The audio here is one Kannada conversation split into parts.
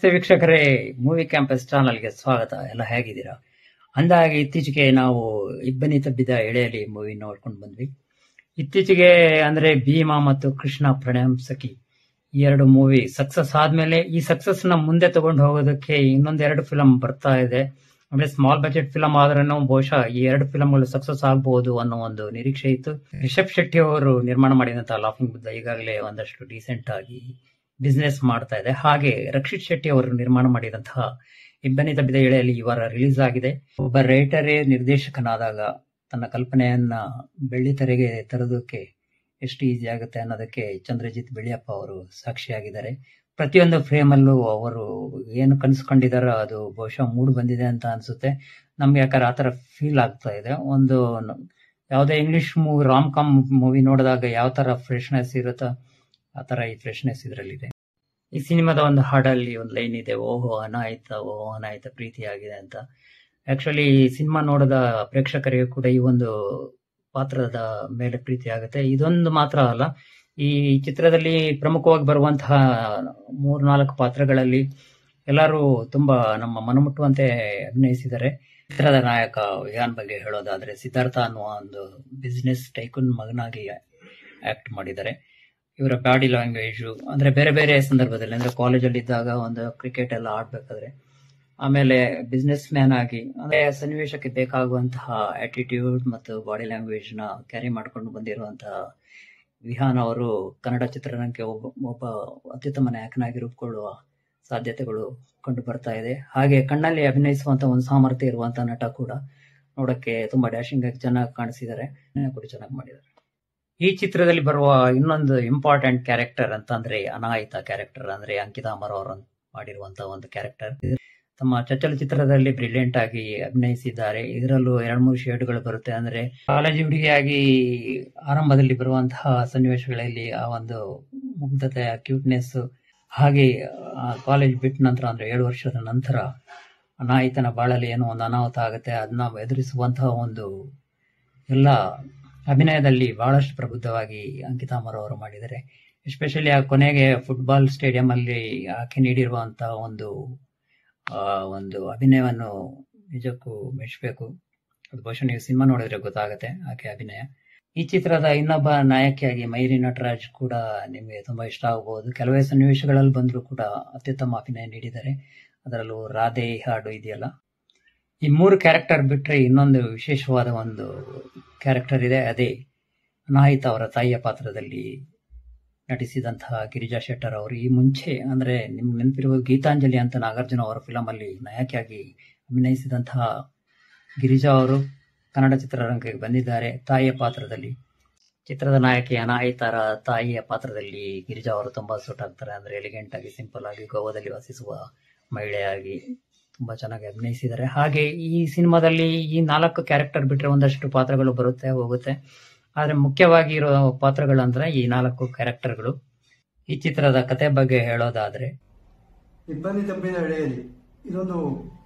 ನಮಸ್ತೆ ವೀಕ್ಷಕರೇ ಮೂವಿ ಕ್ಯಾಂಪಸ್ ಚಾನಲ್ಗೆ ಸ್ವಾಗತ ಎಲ್ಲ ಹೇಗಿದ್ದೀರಾ ಅಂದಾಗೆ ಇತ್ತೀಚೆಗೆ ನಾವು ಇಬ್ಬನಿ ತಬ್ಬಿದ ಎಳೆಯಲ್ಲಿ ಮೂವಿ ನೋಡ್ಕೊಂಡು ಬಂದ್ವಿ ಇತ್ತೀಚೆಗೆ ಅಂದ್ರೆ ಭೀಮಾ ಮತ್ತು ಕೃಷ್ಣ ಪ್ರಣಯಂ ಸಖಿ ಈ ಎರಡು ಮೂವಿ ಸಕ್ಸಸ್ ಆದ್ಮೇಲೆ ಈ ಸಕ್ಸಸ್ ನ ಮುಂದೆ ತಗೊಂಡು ಹೋಗೋದಕ್ಕೆ ಇನ್ನೊಂದೆರಡು ಫಿಲಂ ಬರ್ತಾ ಇದೆ ಅಂದ್ರೆ ಸ್ಮಾಲ್ ಬಜೆಟ್ ಫಿಲಂ ಆದ್ರೂ ಬಹುಶಃ ಈ ಎರಡು ಫಿಲಂಗಳು ಸಕ್ಸಸ್ ಆಗಬಹುದು ಅನ್ನೋ ಒಂದು ನಿರೀಕ್ಷೆ ಇತ್ತು ರಿಷಬ್ ಶೆಟ್ಟಿ ಅವರು ನಿರ್ಮಾಣ ಮಾಡಿದಂತಹ ಲಾಫಿಂಗ್ ಬುದ್ಧ ಈಗಾಗಲೇ ಒಂದಷ್ಟು ಡೀಸೆಂಟ್ ಆಗಿ ಬಿಸ್ನೆಸ್ ಮಾಡ್ತಾ ಇದೆ ಹಾಗೆ ರಕ್ಷಿತ್ ಶೆಟ್ಟಿ ಅವರು ನಿರ್ಮಾಣ ಮಾಡಿದಂತಹ ಇಬ್ಬನಿ ತಬ್ಬಿದ ಎಳೆಯಲ್ಲಿ ಈ ವಾರ ರಿಲೀಸ್ ಆಗಿದೆ ಒಬ್ಬ ರೈಟರೇ ನಿರ್ದೇಶಕನಾದಾಗ ತನ್ನ ಕಲ್ಪನೆಯನ್ನ ಬೆಳ್ಳಿ ತೆರೆಗೆ ತರೋದಕ್ಕೆ ಎಷ್ಟು ಈಸಿ ಆಗುತ್ತೆ ಅನ್ನೋದಕ್ಕೆ ಚಂದ್ರಜಿತ್ ಬೆಳ್ಳಿಯಪ್ಪ ಅವರು ಸಾಕ್ಷಿಯಾಗಿದ್ದಾರೆ ಪ್ರತಿಯೊಂದು ಫ್ರೇಮ್ ಅಲ್ಲೂ ಅವರು ಏನು ಕನ್ಸ್ಕೊಂಡಿದಾರೋ ಅದು ಬಹುಶಃ ಮೂಡ್ ಬಂದಿದೆ ಅಂತ ಅನ್ಸುತ್ತೆ ನಮ್ಗೆ ಯಾಕಂದ್ರೆ ಆತರ ಫೀಲ್ ಆಗ್ತಾ ಇದೆ ಒಂದು ನ- ಯಾವುದೇ English movie rom com movie ನೋಡಿದಾಗ ಯಾವ ತರ ಫ್ರೆಶ್ನೆಸ್ ಇರುತ್ತೋ ಆ ತರ ಈ ಫ್ರೆಶ್ನೆಸ್ ಇದರಲ್ಲಿದೆ ಈ ಸಿನಿಮಾದ ಒಂದು ಹಾಡಲ್ಲಿ ಒಂದು ಲೈನ್ ಇದೆ ಓಹೋ ಅನಾಯಿತ ಓಹೋ ಅನಾಯಿತ ಪ್ರೀತಿಯಾಗಿದೆ ಅಂತ ಆಕ್ಚುಲಿ ಈ ಸಿನಿಮಾ ನೋಡಿದ ಪ್ರೇಕ್ಷಕರಿಗೆ ಕೂಡ ಈ ಒಂದು ಪಾತ್ರದ ಮೇಲೆ ಪ್ರೀತಿ ಆಗುತ್ತೆ ಇದೊಂದು ಮಾತ್ರ ಅಲ್ಲ ಈ ಚಿತ್ರದಲ್ಲಿ ಪ್ರಮುಖವಾಗಿ ಬರುವಂತಹ ಮೂರ್ನಾಲ್ಕು ಪಾತ್ರಗಳಲ್ಲಿ ಎಲ್ಲರೂ ತುಂಬಾ ನಮ್ಮ ಮನಮುಟ್ಟುವಂತೆ ಅಭಿನಯಿಸಿದ್ದಾರೆ ಚಿತ್ರದ ನಾಯಕ ವಿಹಾನ್ ಬಗ್ಗೆ ಹೇಳೋದಾದ್ರೆ ಸಿದ್ಧಾರ್ಥ ಅನ್ನುವ ಒಂದು ಬಿಸ್ನೆಸ್ ಟೈಕೂನ್ ಮಗನಾಗಿ ಆಕ್ಟ್ ಮಾಡಿದ್ದಾರೆ ಇವರ ಬಾಡಿ ಲ್ಯಾಂಗ್ವೇಜ್ ಅಂದ್ರೆ ಬೇರೆ ಬೇರೆ ಸಂದರ್ಭದಲ್ಲಿ ಅಂದ್ರೆ ಕಾಲೇಜಲ್ಲಿ ಇದ್ದಾಗ ಒಂದು ಕ್ರಿಕೆಟ್ ಎಲ್ಲ ಆಡ್ಬೇಕಾದ್ರೆ ಆಮೇಲೆ ಬಿಸ್ನೆಸ್ ಮ್ಯಾನ್ ಆಗಿ ಅಂದ್ರೆ ಸನ್ನಿವೇಶಕ್ಕೆ ಬೇಕಾಗುವಂತಹ ಆಟಿಟ್ಯೂಡ್ ಮತ್ತು ಬಾಡಿ ಲ್ಯಾಂಗ್ವೇಜ್ ನ ಕ್ಯಾರಿ ಮಾಡ್ಕೊಂಡು ಬಂದಿರುವಂತಹ ವಿಹಾನ್ ಅವರು ಕನ್ನಡ ಚಿತ್ರರಂಗಕ್ಕೆ ಒಬ್ಬ ಒಬ್ಬ ಅತ್ಯುತ್ತಮ ನಾಯಕನಾಗಿ ರೂಪುಗೊಳ್ಳುವ ಸಾಧ್ಯತೆಗಳು ಕಂಡು ಬರ್ತಾ ಇದೆ ಹಾಗೆ ಕಣ್ಣಲ್ಲಿ ಅಭಿನಯಿಸುವಂತ ಒಂದು ಸಾಮರ್ಥ್ಯ ಇರುವಂತ ನಟ ಕೂಡ ನೋಡಕ್ಕೆ ತುಂಬಾ ಡ್ಯಾಶಿಂಗ್ ಆಗಿ ಚೆನ್ನಾಗಿ ಕಾಣಿಸಿದ್ದಾರೆ ಕೂಡ ಚೆನ್ನಾಗಿ ಮಾಡಿದ್ದಾರೆ ಈ ಚಿತ್ರದಲ್ಲಿ ಬರುವ ಇನ್ನೊಂದು ಇಂಪಾರ್ಟೆಂಟ್ ಕ್ಯಾರೆಕ್ಟರ್ ಅಂತಂದ್ರೆ ಅನಾಯಿತ ಕ್ಯಾರೆಕ್ಟರ್ ಅಂದ್ರೆ ಅಂಕಿತಾ ಅಮರ್ ಅವರು ಮಾಡಿರುವಂತ ಒಂದು ಕ್ಯಾರೆಕ್ಟರ್ ತಮ್ಮ ಚಚ್ಚಲ ಚಿತ್ರದಲ್ಲಿ ಬ್ರಿಲಿಯಂಟ್ ಆಗಿ ಅಭಿನಯಿಸಿದ್ದಾರೆ ಇದರಲ್ಲೂ ಎರಡ್ ಮೂರು ಶೇಡ್ಗಳು ಬರುತ್ತೆ ಅಂದ್ರೆ ಕಾಲೇಜ್ ಹುಡುಗಿಯಾಗಿ ಆರಂಭದಲ್ಲಿ ಬರುವಂತಹ ಸನ್ನಿವೇಶಗಳಲ್ಲಿ ಆ ಒಂದು ಮುಗ್ಧತೆ ಕ್ಯೂಟ್ನೆಸ್ ಹಾಗೆ ಕಾಲೇಜ್ ಬಿಟ್ಟ ನಂತರ ಅಂದ್ರೆ ಏಳು ವರ್ಷದ ನಂತರ ಅನಾಯಿತನ ಬಾಳಲ್ಲಿ ಏನೋ ಒಂದು ಅನಾಹುತ ಆಗುತ್ತೆ ಅದನ್ನ ಎದುರಿಸುವಂತಹ ಒಂದು ಎಲ್ಲ ಅಭಿನಯದಲ್ಲಿ ಬಹಳಷ್ಟು ಪ್ರಬುದ್ಧವಾಗಿ ಅಂಕಿತಾ ಅಮರ್ ಅವರು ಮಾಡಿದ್ದಾರೆ ಎಸ್ಪೆಷಲಿ ಆ ಕೊನೆಗೆ ಫುಟ್ಬಾಲ್ ಸ್ಟೇಡಿಯಂ ಅಲ್ಲಿ ಆಕೆ ನೀಡಿರುವಂತಹ ಒಂದು ಆ, ಒಂದು ಅಭಿನಯವನ್ನು ನಿಜಕ್ಕೂ ಮೆಚ್ಚಬೇಕು ಅದು ಬಹುಶಃ ನೀವು ಸಿನಿಮಾ ನೋಡಿದ್ರೆ ಗೊತ್ತಾಗುತ್ತೆ ಆಕೆ ಅಭಿನಯ ಈ ಚಿತ್ರದ ಇನ್ನೊಬ್ಬ ನಾಯಕಿಯಾಗಿ ಮೈರಿ ನಟರಾಜ್ ಕೂಡ ನಿಮಗೆ ತುಂಬಾ ಇಷ್ಟ ಆಗಬಹುದು ಕೆಲವೇ ಸನ್ನಿವೇಶಗಳಲ್ಲಿ ಬಂದರೂ ಕೂಡ ಅತ್ಯುತ್ತಮ ಅಭಿನಯ ನೀಡಿದ್ದಾರೆ ಅದರಲ್ಲೂ ರಾಧೆ ಹಾಡು ಇದೆಯಲ್ಲ ಈ ಮೂರು ಕ್ಯಾರೆಕ್ಟರ್ ಬಿಟ್ರೆ ಇನ್ನೊಂದು ವಿಶೇಷವಾದ ಒಂದು ಕ್ಯಾರೆಕ್ಟರ್ ಇದೆ ಅದೇ ಅನಾಹಿತ ಅವರ ತಾಯಿಯ ಪಾತ್ರದಲ್ಲಿ ನಟಿಸಿದಂತಹ ಗಿರಿಜಾ ಶೆಟ್ಟರ್ ಅವರು ಈ ಮುಂಚೆ ಅಂದ್ರೆ ನಿಮ್ಗೆ ನೆನಪಿರುವುದು ಗೀತಾಂಜಲಿ ಅಂತ ನಾಗಾರ್ಜುನ ಅವರ ಫಿಲಂ ಅಲ್ಲಿ ನಾಯಕಿಯಾಗಿ ಅಭಿನಯಿಸಿದಂತಹ ಗಿರಿಜಾ ಅವರು ಕನ್ನಡ ಚಿತ್ರರಂಗಕ್ಕೆ ಬಂದಿದ್ದಾರೆ ತಾಯಿಯ ಪಾತ್ರದಲ್ಲಿ ಚಿತ್ರದ ನಾಯಕಿ ಅನಾಯಿತರ ತಾಯಿಯ ಪಾತ್ರದಲ್ಲಿ ಗಿರಿಜಾ ಅವರು ತುಂಬಾ ಸೂಟ್ ಆಗ್ತಾರೆ ಅಂದ್ರೆ ಎಲಿಗೆಂಟ್ ಆಗಿ ಸಿಂಪಲ್ ಆಗಿ ಗೋವಾದಲ್ಲಿ ವಾಸಿಸುವ ಮಹಿಳೆಯಾಗಿ ತುಂಬಾ ಚೆನ್ನಾಗಿ ಅಭಿನಯಿಸಿದ್ದಾರೆ ಹಾಗೆ ಈ ಸಿನಿಮಾದಲ್ಲಿ ಈ ನಾಲ್ಕು ಕ್ಯಾರೆಕ್ಟರ್ ಬಿಟ್ರೆ ಒಂದಷ್ಟು ಪಾತ್ರಗಳು ಬರುತ್ತೆ ಹೋಗುತ್ತೆ ಆದ್ರೆ ಮುಖ್ಯವಾಗಿ ಇರೋ ಪಾತ್ರಗಳಂದ್ರೆ ಈ ನಾಲ್ಕು ಕ್ಯಾರೆಕ್ಟರ್ಗಳು ಈ ಚಿತ್ರದ ಕತೆ ಬಗ್ಗೆ ಹೇಳೋದಾದ್ರೆ ಇಬ್ಬನಿ ತಬ್ಬಿದ ಎಳೆಯಲ್ಲಿ ಇದೊಂದು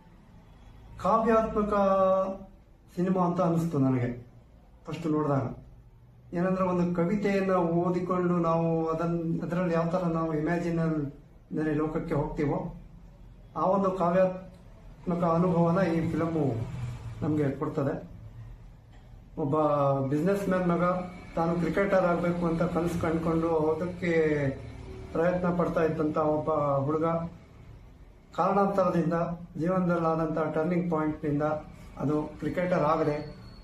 ಕಾವ್ಯಾತ್ಮಕ ಸಿನಿಮಾ ಅಂತ ಅನಿಸ್ತು ನನಗೆ ಫಸ್ಟ್ ನೋಡಿದಾಗ ಏನಂದ್ರೆ ಒಂದು ಕವಿತೆಯನ್ನು ಓದಿಕೊಂಡು ನಾವು ಅದನ್ನ ಅದರಲ್ಲಿ ಯಾವ ಥರ ನಾವು ಇಮ್ಯಾಜಿನರಿ ಲೋಕಕ್ಕೆ ಹೋಗ್ತೀವೋ ಆ ಒಂದು ಕಾವ್ಯಾತ್ಮಕ ಅನುಭವನ ಈ ಫಿಲಮ್ಮು ನಮಗೆ ಕೊಡ್ತದೆ ಒಬ್ಬ ಬಿಸ್ನೆಸ್ ಮ್ಯಾನ್ ಮಗ ತಾನು ಕ್ರಿಕೆಟರ್ ಆಗಬೇಕು ಅಂತ ಕನಸು ಕಂಡ್ಕೊಂಡು ಅದಕ್ಕೆ ಪ್ರಯತ್ನ ಪಡ್ತಾ ಇದ್ದಂಥ ಒಬ್ಬ ಹುಡುಗ ಕಾರಣಾಂತರದಿಂದ ಜೀವನದಲ್ಲಾದಂಥ ಟರ್ನಿಂಗ್ ಪಾಯಿಂಟ್ನಿಂದ ಅದು ಕ್ರಿಕೆಟರ್ ಆಗದೆ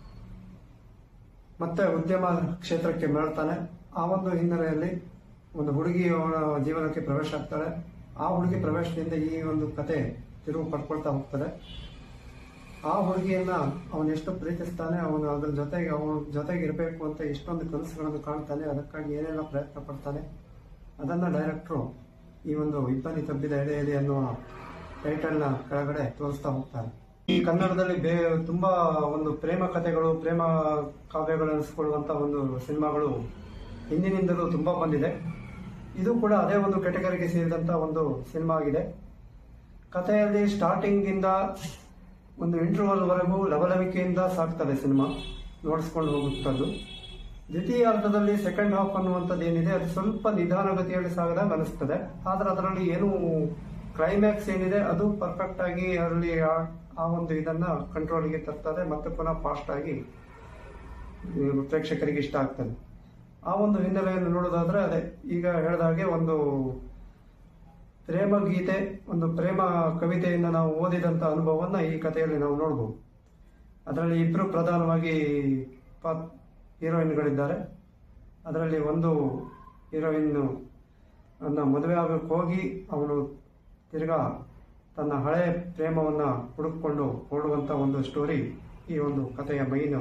ಮತ್ತೆ ಉದ್ಯಮ ಕ್ಷೇತ್ರಕ್ಕೆ ಮರಳ್ತಾನೆ ಆ ಒಂದು ಹಿನ್ನೆಲೆಯಲ್ಲಿ ಒಂದು ಹುಡುಗಿ ಅವನ ಜೀವನಕ್ಕೆ ಪ್ರವೇಶ ಆಗ್ತಾಳೆ ಆ ಹುಡುಗಿ ಪ್ರವೇಶದಿಂದ ಈ ಒಂದು ಕತೆ ತಿರುವು ಪಡ್ಕೊಳ್ತಾ ಹೋಗ್ತದೆ ಆ ಹುಡುಗಿಯನ್ನ ಅವನು ಎಷ್ಟು ಪ್ರೀತಿಸ್ತಾನೆ ಅವನು ಅದ್ರ ಜೊತೆಗೆ ಅವನ ಜೊತೆಗೆ ಇರಬೇಕು ಅಂತ ಎಷ್ಟೊಂದು ಕನಸುಗಳನ್ನು ಕಾಣ್ತಾನೆ ಅದಕ್ಕಾಗಿ ಏನೆಲ್ಲ ಪ್ರಯತ್ನ ಪಡ್ತಾನೆ ಅದನ್ನ ಡೈರೆಕ್ಟ್ರು ಈ ಒಂದು ಇಬ್ಬನಿ ತಬ್ಬಿದ ಎಳೆಯಲ್ಲಿ ಅನ್ನುವ ಟೈಟಲ್ನ ಕೆಳಗಡೆ ತೋರಿಸ್ತಾ ಹೋಗ್ತಾರೆ ಈ ಕನ್ನಡದಲ್ಲಿ ಬೇ ತುಂಬಾ ಒಂದು ಪ್ರೇಮ ಕಥೆಗಳು ಪ್ರೇಮ ಕಾವ್ಯಗಳು ಅನಿಸ್ಕೊಳ್ಳುವಂತ ಒಂದು ಸಿನಿಮಾಗಳು ಹಿಂದಿನಿಂದಲೂ ತುಂಬಾ ಬಂದಿದೆ ಇದು ಕೂಡ ಅದೇ ಒಂದು ಕೆಟಗರಿಗೆ ಸೇರಿದಂತ ಒಂದು ಸಿನಿಮಾ ಆಗಿದೆ ಕಥೆಯಲ್ಲಿ ಸ್ಟಾರ್ಟಿಂಗ್ ಇಂದ ಒಂದು ಇಂಟರ್ವಲ್ ವರೆಗೂ ಲವಲವಿಕೆಯಿಂದ ಸಾಕ್ತದೆ ಸಿನಿಮಾ ನೋಡಿಸ್ಕೊಂಡು ಹೋಗುತ್ತದ್ದು ದ್ವಿತೀಯ ಅರ್ಧದಲ್ಲಿ ಸೆಕೆಂಡ್ ಹಾಫ್ ಅನ್ನುವಂಥದ್ದು ಏನಿದೆ ಅದು ಸ್ವಲ್ಪ ನಿಧಾನಗತಿಯಲ್ಲಿ ಸಾಗದಾಗ ಅನಿಸ್ತದೆ ಆದ್ರೆ ಅದರಲ್ಲಿ ಏನು ಕ್ಲೈಮ್ಯಾಕ್ಸ್ ಏನಿದೆ ಅದು ಪರ್ಫೆಕ್ಟ್ ಆಗಿ ಅಲ್ಲಿ ಆ- ಆ ಒಂದು ಇದನ್ನ ಕಂಟ್ರೋಲ್ಗೆ ತರ್ತದೆ ಮತ್ತೆ ಪುನಃ ಫಾಸ್ಟ್ ಆಗಿ ಈ ಪ್ರೇಕ್ಷಕರಿಗೆ ಇಷ್ಟ ಆಗ್ತದೆ ಆ ಒಂದು ಹಿನ್ನೆಲೆಯನ್ನು ನೋಡೋದಾದ್ರೆ ಅದೇ ಈಗ ಹೇಳಿದ ಹಾಗೆ ಒಂದು ಪ್ರೇಮ ಗೀತೆ ಒಂದು ಪ್ರೇಮ ಕವಿತೆಯಿಂದ ನಾವು ಓದಿದಂತ ಅನುಭವವನ್ನ ಈ ಕಥೆಯಲ್ಲಿ ನಾವು ನೋಡಬಹುದು ಅದರಲ್ಲಿ ಇಬ್ಬರು ಪ್ರಧಾನವಾಗಿ ಪಾತ್ ಹೀರೋಯಿನ್ಗಳಿದ್ದಾರೆ ಅದರಲ್ಲಿ ಒಂದು ಹೀರೋಯಿನ್ ಅನ್ನ ಮದುವೆ ಆಗಕ್ಕೆ ಹೋಗಿ ಅವನು ತಿರ್ಗಾ ತನ್ನ ಹಳೆಯ ಪ್ರೇಮವನ್ನ ಹುಡುಕಿಕೊಂಡು ಹೊರಡುವಂತ ಒಂದು ಸ್ಟೋರಿ ಈ ಒಂದು ಕಥೆಯ ಮೈನ್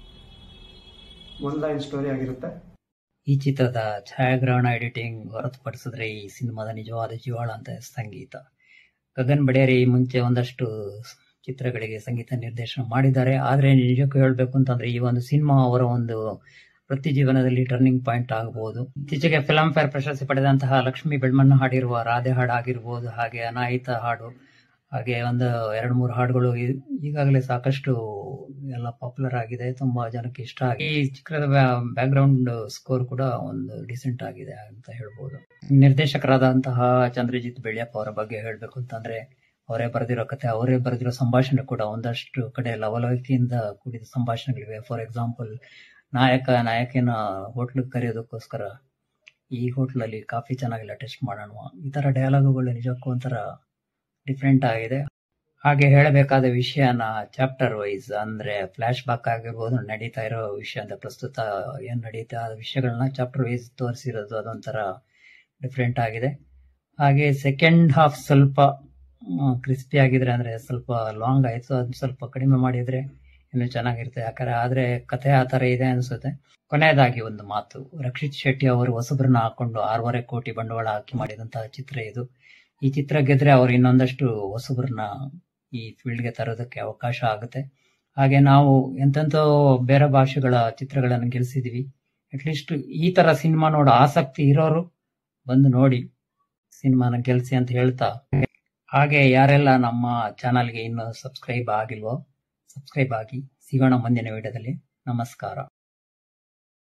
ಒನ್ ಲೈನ್ ಸ್ಟೋರಿ ಆಗಿರುತ್ತೆ ಈ ಚಿತ್ರದ ಛಾಯಾಗ್ರಹಣ ಎಡಿಟಿಂಗ್ ಹೊರತುಪಡಿಸಿದ್ರೆ ಈ ಸಿನಿಮಾದ ನಿಜವಾದ ಜೀವಾಳ ಅಂತ ಸಂಗೀತ ಗಗನ್ ಬಡೇರಿ ಈ ಮುಂಚೆ ಒಂದಷ್ಟು ಚಿತ್ರಗಳಿಗೆ ಸಂಗೀತ ನಿರ್ದೇಶನ ಮಾಡಿದ್ದಾರೆ ಆದ್ರೆ ನಿಜಕ್ಕೂ ಹೇಳ್ಬೇಕು ಅಂತಂದ್ರೆ ಈ ಒಂದು ಸಿನಿಮಾ ಅವರ ಒಂದು ವೃತ್ತಿ ಜೀವನದಲ್ಲಿ ಟರ್ನಿಂಗ್ ಪಾಯಿಂಟ್ ಆಗಬಹುದು ಇತ್ತೀಚೆಗೆ ಫಿಲ್ಮ್ ಫೇರ್ ಪ್ರಶಸ್ತಿ ಪಡೆದಂತಹ ಲಕ್ಷ್ಮೀ ಬೆಳ್ಮಣ್ಣ ಹಾಡಿರುವ ರಾಧೆ ಹಾಡು ಆಗಿರ್ಬೋದು ಹಾಗೆ ಅನಾಯಿತ ಹಾಡು ಹಾಗೆ ಒಂದು ಎರಡು ಮೂರು ಹಾಡುಗಳು ಈ- ಈಗಾಗಲೇ ಸಾಕಷ್ಟು ಎಲ್ಲ ಪಾಪ್ಯುಲರ್ ಆಗಿದೆ ತುಂಬಾ ಜನಕ್ಕೆ ಇಷ್ಟ ಆಗಿದೆ ಈ ಚಿತ್ರದ ಬ್ಯಾಕ್ ಗ್ರೌಂಡ್ ಸ್ಕೋರ್ ಕೂಡ ಒಂದು ಡಿಸೆಂಟ್ ಆಗಿದೆ ಅಂತ ಹೇಳ್ಬೋದು ನಿರ್ದೇಶಕರಾದಂತಹ ಚಂದ್ರಜಿತ್ ಬೆಳ್ಯಪ್ಪ ಅವರ ಬಗ್ಗೆ ಹೇಳ್ಬೇಕು ಅಂತಂದ್ರೆ ಅವರೇ ಬರೆದಿರೋ ಕತೆ ಅವರೇ ಬರೆದಿರೋ ಸಂಭಾಷಣೆ ಕೂಡ ಒಂದಷ್ಟು ಕಡೆ ಲವಲವಿಕೆಯಿಂದ ಕೂಡಿದ ಸಂಭಾಷಣೆಗಳಿವೆ ಫಾರ್ ಎಕ್ಸಾಂಪಲ್ ನಾಯಕ ನಾಯಕಿನ ಹೋಟ್ಲಿಗೆ ಕರೆಯೋದಕ್ಕೋಸ್ಕರ ಈ ಹೋಟ್ಲಲ್ಲಿ ಕಾಫಿ ಚೆನ್ನಾಗಿಲ್ಲ ಟೆಸ್ಟ್ ಮಾಡೋಣ ಈ ತರ ಡೈಲಾಗುಗಳು ನಿಜಕ್ಕೂ ಒಂಥರ ಡಿಫ್ರೆಂಟ್ ಆಗಿದೆ ಹಾಗೆ ಹೇಳಬೇಕಾದ ವಿಷಯನ ಚಾಪ್ಟರ್ ವೈಸ್ ಅಂದ್ರೆ ಫ್ಲಾಶ್ ಬ್ಯಾಕ್ ಆಗಿರ್ಬೋದು ನಡೀತಾ ಇರೋ ವಿಷಯ ಅಂತ ಪ್ರಸ್ತುತ ಏನ್ ನಡೀತಾ ಆ ವಿಷಯಗಳನ್ನ ಚಾಪ್ಟರ್ ವೈಸ್ ತೋರಿಸಿರೋದು ಅದೊಂಥರ ಡಿಫ್ರೆಂಟ್ ಆಗಿದೆ ಹಾಗೆ ಸೆಕೆಂಡ್ ಹಾಫ್ ಸ್ವಲ್ಪ ಕ್ರಿಸ್ಪಿ ಆಗಿದ್ರೆ ಅಂದ್ರೆ ಸ್ವಲ್ಪ ಲಾಂಗ್ ಆಯ್ತು ಅದು ಸ್ವಲ್ಪ ಕಡಿಮೆ ಮಾಡಿದ್ರೆ ಇನ್ನು ಚೆನ್ನಾಗಿರುತ್ತೆ ಯಾಕಂದ್ರೆ ಆದ್ರೆ ಕಥೆ ಆ ತರ ಇದೆ ಅನ್ಸುತ್ತೆ ಕೊನೆಯದಾಗಿ ಒಂದು ಮಾತು ರಕ್ಷಿತ್ ಶೆಟ್ಟಿ ಅವರು ಹೊಸಬ್ರನ್ನ ಹಾಕೊಂಡು ಆರೂವರೆ ಕೋಟಿ ಬಂಡವಾಳ ಹಾಕಿ ಮಾಡಿದಂತಹ ಚಿತ್ರ ಇದು ಈ ಚಿತ್ರ ಗೆದ್ರೆ ಅವ್ರು ಇನ್ನೊಂದಷ್ಟು ಹೊಸಬ್ರನ್ನ ಈ ಫೀಲ್ಡ್ಗೆ ತರೋದಕ್ಕೆ ಅವಕಾಶ ಆಗುತ್ತೆ ಹಾಗೆ ನಾವು ಎಂತೆಂತೋ ಬೇರೆ ಭಾಷೆಗಳ ಚಿತ್ರಗಳನ್ನು ಗೆಲ್ಸಿದೀವಿ ಅಟ್ಲೀಸ್ಟ್ ಈ ತರ ಸಿನಿಮಾ ನೋಡೋ ಆಸಕ್ತಿ ಇರೋರು ಬಂದು ನೋಡಿ ಸಿನಿಮಾನ ಗೆಲ್ಸಿ ಅಂತ ಹೇಳ್ತಾ ಹಾಗೆ ಯಾರೆಲ್ಲ ನಮ್ಮ ಚಾನಲ್ಗೆ ಇನ್ನು ಸಬ್ಸ್ಕ್ರೈಬ್ ಆಗಿಲ್ವೋ ಸಬ್ಸ್ಕ್ರೈಬ್ ಆಗಿ ಸಿಗೋಣ ಮುಂದಿನ ವಿಡಿಯೋದಲ್ಲಿ ನಮಸ್ಕಾರ